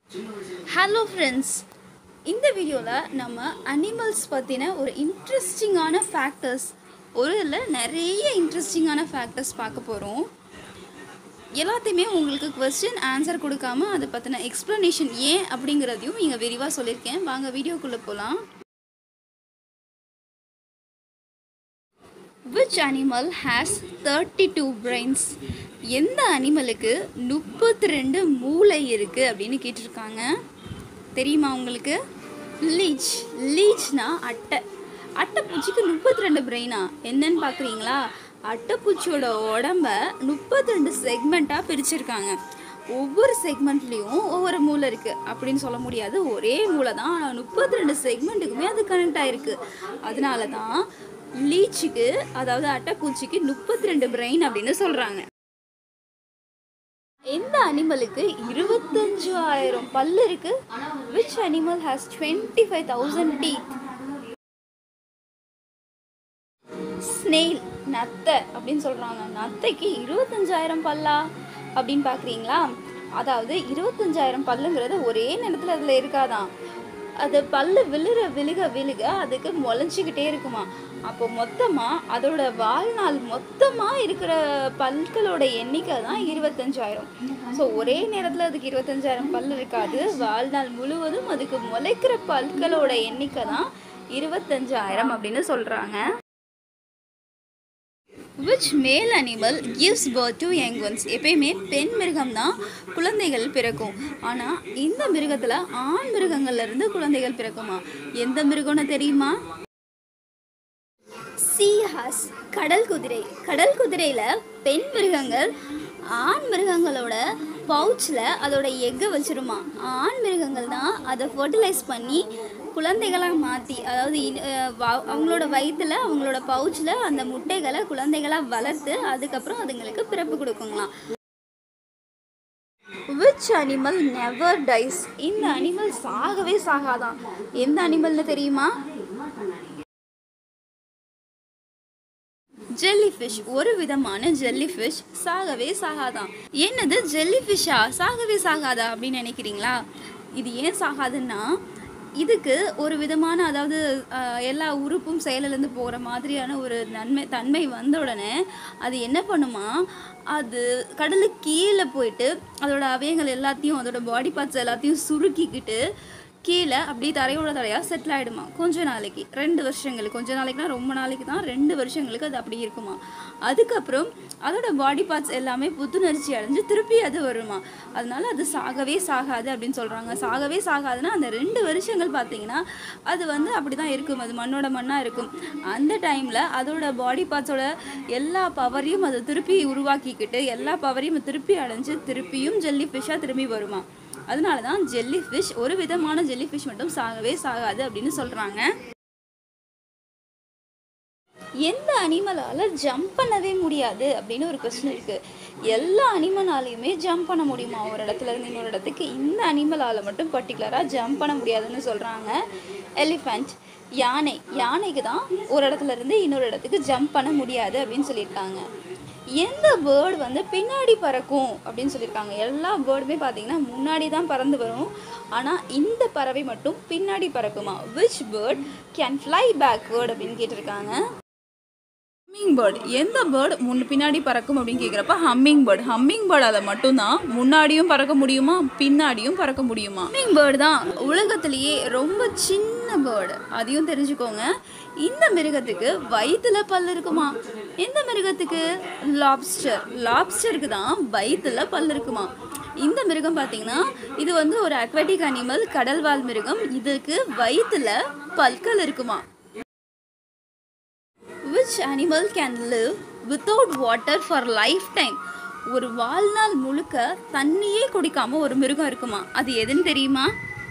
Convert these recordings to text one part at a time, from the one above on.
hello friends இந்த வீடியோவில் நம்ம அனிமல்ஸ் பற்றின ஒரு இன்ட்ரெஸ்டிங்கான ஃபேக்டர்ஸ் ஒரு இல்லை நிறைய இன்ட்ரெஸ்டிங்கான ஃபேக்டர்ஸ் பார்க்க போகிறோம் எல்லாத்தையுமே உங்களுக்கு கொஸ்டின் ஆன்சர் கொடுக்காம அதை பற்றின எக்ஸ்ப்ளனேஷன் ஏன் அப்படிங்கிறதையும் இங்கே விரிவாக சொல்லியிருக்கேன் வாங்க வீடியோக்குள்ளே போகலாம் which animal has thirty two brains எந்த அனிமலுக்கு முப்பத்தி ரெண்டு மூளை இருக்குது அப்படின்னு கேட்டிருக்காங்க தெரியுமா உங்களுக்கு லீச் லீச்னா அட்டை அட்டைப்பூச்சிக்கு முப்பத்தி ரெண்டு பிரெயினா என்னன்னு பார்க்குறீங்களா அட்டைப்பூச்சியோட உடம்ப முப்பத்தி ரெண்டு செக்மெண்ட்டாக பிரிச்சிருக்காங்க ஒவ்வொரு செக்மெண்ட்லேயும் ஒவ்வொரு மூளை இருக்குது அப்படின்னு சொல்ல முடியாது ஒரே மூளை தான் ஆனால் முப்பத்தி ரெண்டு செக்மெண்ட்டுக்குமே அது கனெக்ட் ஆகிருக்கு அதனால தான் லீச்சுக்கு அதாவது அட்டைப்பூச்சிக்கு முப்பத்தி ரெண்டு பிரெயின் அப்படின்னு சொல்கிறாங்க எந்த அனிமலுக்கு இருபத்தஞ்சாயிரம் பல்லு இருக்கு which animal has twenty five thousand teeth snail நத்தை அப்படின்னு சொல்கிறாங்க நத்தைக்கு இருபத்தஞ்சாயிரம் பல்லா அப்படின்னு பார்க்குறீங்களா அதாவது இருபத்தஞ்சாயிரம் பல்லுங்கிறது ஒரே நேரத்தில் அதில் இருக்காதான் அது பல்லு விழுற விழுக விழுக அதுக்கு முளைச்சிக்கிட்டே இருக்குமா அப்போ மொத்தமாக அதோட வாழ்நாள் மொத்தமாக இருக்கிற பல்களோட எண்ணிக்கை தான் இருபத்தஞ்சாயிரம் ஸோ ஒரே நேரத்தில் அதுக்கு இருபத்தஞ்சாயிரம் பல் இருக்காது வாழ்நாள் முழுவதும் அதுக்கு முளைக்கிற பல்களோட எண்ணிக்கை தான் இருபத்தஞ்சாயிரம் அப்படின்னு சொல்கிறாங்க which male animal gives birth to young ones எப்பயுமே பெண் மிருகம் தான் குழந்தைகள் பிறக்கும் ஆனால் இந்த மிருகத்தில் ஆண் மிருகங்கள்ல இருந்து குழந்தைகள் பிறக்குமா எந்த மிருகம்னு தெரியுமா சீஹாஸ் கடல் குதிரை கடல் குதிரையில் பெண் மிருகங்கள் ஆண் மிருகங்களோட பவுச்சில் அதோட எக்கை வச்சிருமா ஆண் மிருகங்கள் தான் அதை ஃபர்டிலைஸ் பண்ணி குழந்தைகளாக மாற்றி அதாவது இன்- அஹ் வ- அவங்களோட வயிற்றில் அவங்களோட பவுச்சில் அந்த முட்டைகளை குழந்தைகளாக வளர்த்து அதுக்கப்புறம் அதுங்களுக்கு பிறப்பு கொடுக்குங்களாம் விச் அனிமல் நெவர் டைஸ் இந்த அனிமல் சாகவே சாகாதான் எந்த அனிமல்னு தெரியுமா ஜெல்லிஃபிஷ் ஒரு விதமான ஜெல்லிஃபிஷ் சாகவே சாகாதான் என்னது ஜெல்லிஃபிஷ்ஷா சாகவே சாகாதா அப்படின்னு நினைக்கிறீங்களா இது ஏன் சாகாதுன்னா இதுக்கு ஒரு விதமான அதாவது ஆஹ், எல்லா உறுப்பும் செயலிலேருந்து போகிற மாதிரியான ஒரு நன்மை தன்மை வந்த உடனே அது என்ன பண்ணுமா அது கடலுக்கு கீழே போயிட்டு அதோட அவயங்கள் எல்லாத்தையும் அதோட பாடி பார்ட்ஸ் எல்லாத்தையும் சுருக்கிக்கிட்டு கீழே அப்படியே தரையோட தரையாக செட்டில் ஆகிடுமா கொஞ்ச நாளைக்கு ரெண்டு வருஷங்களுக்கு கொஞ்ச நாளைக்குனா ரொம்ப நாளைக்கு தான் ரெண்டு வருஷங்களுக்கு அது அப்படி இருக்குமா அதுக்கப்புறம் அதோட பாடி பார்ட்ஸ் எல்லாமே புத்துணர்ச்சி அடைஞ்சு திருப்பி அது வருமா அதனால அது சாகவே சாகாது அப்படின்னு சொல்கிறாங்க சாகவே சாகாதுன்னா அந்த ரெண்டு வருஷங்கள் பார்த்தீங்கன்னா அது வந்து அப்படி தான் இருக்கும் அது மண்ணோட மண்ணாக இருக்கும் அந்த டைமில் அதோட பாடி பார்ட்ஸோட எல்லா பவரையும் அது திருப்பி உருவாக்கிக்கிட்டு எல்லா பவரையும் திருப்பி அடைஞ்சு திருப்பியும் ஜெல்லி ஃபிஷ்ஷாக திரும்பி வருமா அதனால தான் ஜெல்லி ஃபிஷ் ஒரு விதமான ஜெல்லி ஃபிஷ் மட்டும் சாகவே சாகாது அப்படின்னு சொல்கிறாங்க எந்த அனிமலால் ஜம்ப் பண்ணவே முடியாது அப்படின்னு ஒரு கொஸ்டின் இருக்குது எல்லா அனிமலாலையுமே ஜம்ப் பண்ண முடியுமா ஒரு இடத்துல இருந்து இன்னொரு இடத்துக்கு இந்த அனிமலால் மட்டும் பர்டிகுலராக ஜம்ப் பண்ண முடியாதுன்னு சொல்கிறாங்க எலிஃபண்ட் யானை யானைக்கு தான் ஒரு இடத்துல இருந்து இன்னொரு இடத்துக்கு ஜம்ப் பண்ண முடியாது அப்படின்னு சொல்லியிருக்காங்க எந்த பேர்டு வந்து பின்னாடி பறக்கும் அப்படின்னு சொல்லியிருக்காங்க எல்லா பேர்டுமே பார்த்தீங்கன்னா முன்னாடி தான் பறந்து வரும் ஆனால் இந்த பறவை மட்டும் பின்னாடி பறக்குமா which bird can fly backward அப்படின்னு கேட்டிருக்காங்க ஹம்மிங் பேர்ட் எந்த பேர்டு முன் பின்னாடி பறக்கும் அப்படின்னு கேட்குறப்ப ஹம்மிங் பேர்ட் ஹம்மிங் பேர்டால் மட்டும்தான் முன்னாடியும் பறக்க முடியுமா பின்னாடியும் பறக்க முடியுமா ஹம்மிங் பேர்டு தான் உலகத்திலேயே ரொம்ப சின்ன பேர்டு அதையும் தெரிஞ்சுக்கோங்க இந்த மிருகத்துக்கு வயிற்றுல பல் இருக்குமா எந்த மிருகத்துக்கு லாப்ஸ்டர் லாப்ஸ்டருக்கு தான் வயிற்றுல பல் இருக்குமா இந்த மிருகம் பார்த்தீங்கன்னா இது வந்து ஒரு அக்வாட்டிக் அனிமல் கடல்வாழ் மிருகம் இதுக்கு வயிற்றுல பல்கள் இருக்குமா which animal can live without water for lifetime ஒரு வாழ்நாள் முழுக்க தண்ணியே குடிக்காம ஒரு மிருகம் இருக்குமா அது எதுன்னு தெரியுமா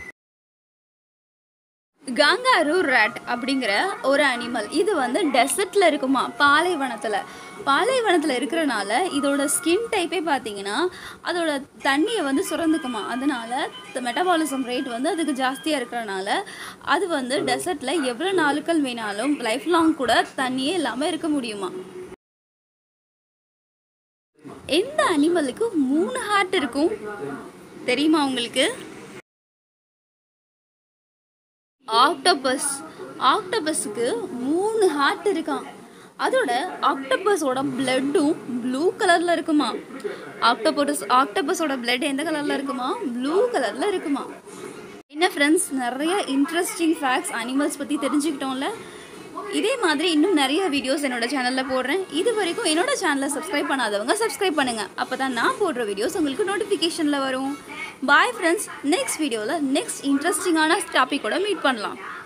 காங்காரு ரேட் அப்படிங்கிற ஒரு அனிமல் இது வந்து டெசர்ட்ல இருக்குமா பாலைவனத்துல பாலைவனத்துல இருக்கிறனால இதோட ஸ்கின் டைப்பே பார்த்தீங்கன்னா அதோட தண்ணியை வந்து சுரந்துக்குமா அதனால மெட்டபாலிசம் ரேட் வந்து அதுக்கு ஜாஸ்தியாக இருக்கிறனால அது வந்து டெசர்ட்ல எவ்வளோ நாட்கள் வேணாலும் லைஃப் லாங் கூட தண்ணியே இல்லாமல் இருக்க முடியுமா எந்த அனிமலுக்கு மூணு ஹார்ட் இருக்கும் தெரியுமா உங்களுக்கு ஆக்டோபஸ் ஆக்டோபஸுக்கு மூணு ஹார்ட் இருக்கான் அதோட ஆக்டோபஸோட பிளட்டும் ப்ளூ கலரில் இருக்குமா ஆக்டோபஸ் ஆக்டோபஸோட பிளட் எந்த கலரில் இருக்குமா ப்ளூ கலரில் இருக்குமா என்ன ஃப்ரெண்ட்ஸ் நிறைய இன்ட்ரெஸ்டிங் ஃபேக்ட்ஸ் அனிமல்ஸ் பற்றி தெரிஞ்சுக்கிட்டோம்ல இதே மாதிரி இன்னும் நிறைய வீடியோஸ் என்னோட சேனலில் போடுறேன் இது வரைக்கும் என்னோட சேனலை சப்ஸ்கிரைப் பண்ணாதவங்க சப்ஸ்கிரைப் பண்ணுங்கள் அப்போ தான் நான் போடுற வீடியோஸ் உங்களுக்கு நோட்டிஃபிகேஷனில் வரும் பாய் ஃப்ரெண்ட்ஸ் நெக்ஸ்ட் வீடியோவில் நெக்ஸ்ட் இன்ட்ரெஸ்டிங்கான டாப்பிக்கோட மீட் பண்ணலாம்